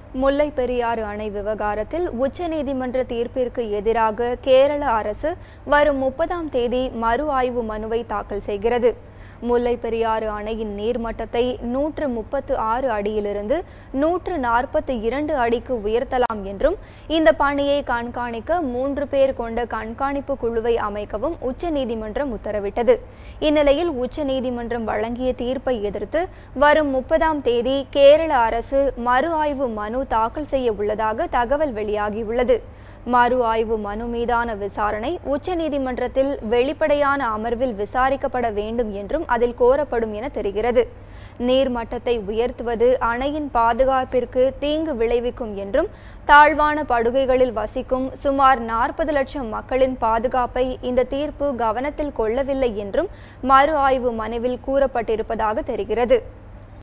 முல்லை பெரியாறு அணை விவகாரத்தில் உச்சநீதிமன்ற தீர்ப்பிற்கு எதிராக கேரள அரசு வரும் முப்பதாம் தேதி மறு ஆய்வு மனுவை தாக்கல் செய்கிறது முல்லை பெரியாறு அணையின் நீர்மட்டத்தை நூற்று முப்பத்து ஆறு அடியிலிருந்து நூற்று நாற்பத்தி இரண்டு அடிக்கு உயர்த்தலாம் என்றும் இந்த பணியை கண்காணிக்க மூன்று பேர் கொண்ட கண்காணிப்பு குழுவை அமைக்கவும் உச்சநீதிமன்றம் உத்தரவிட்டது இந்நிலையில் உச்சநீதிமன்றம் வழங்கிய தீர்ப்பை எதிர்த்து வரும் முப்பதாம் தேதி கேரள அரசு மறு ஆய்வு மனு தாக்கல் செய்ய உள்ளதாக தகவல் வெளியாகியுள்ளது மறு ஆய்வு மனு மீதான விசாரணை உச்சநீதிமன்றத்தில் வெளிப்படையான அமர்வில் விசாரிக்கப்பட வேண்டும் என்றும் அதில் கோரப்படும் என தெரிகிறது நீர்மட்டத்தை உயர்த்துவது அணையின் பாதுகாப்பிற்கு தீங்கு விளைவிக்கும் என்றும் தாழ்வான படுகைகளில் வசிக்கும் சுமார் நாற்பது லட்சம் மக்களின் பாதுகாப்பை இந்த தீர்ப்பு கவனத்தில் கொள்ளவில்லை என்றும் மறு ஆய்வு மனுவில் கூறப்பட்டிருப்பதாக தெரிகிறது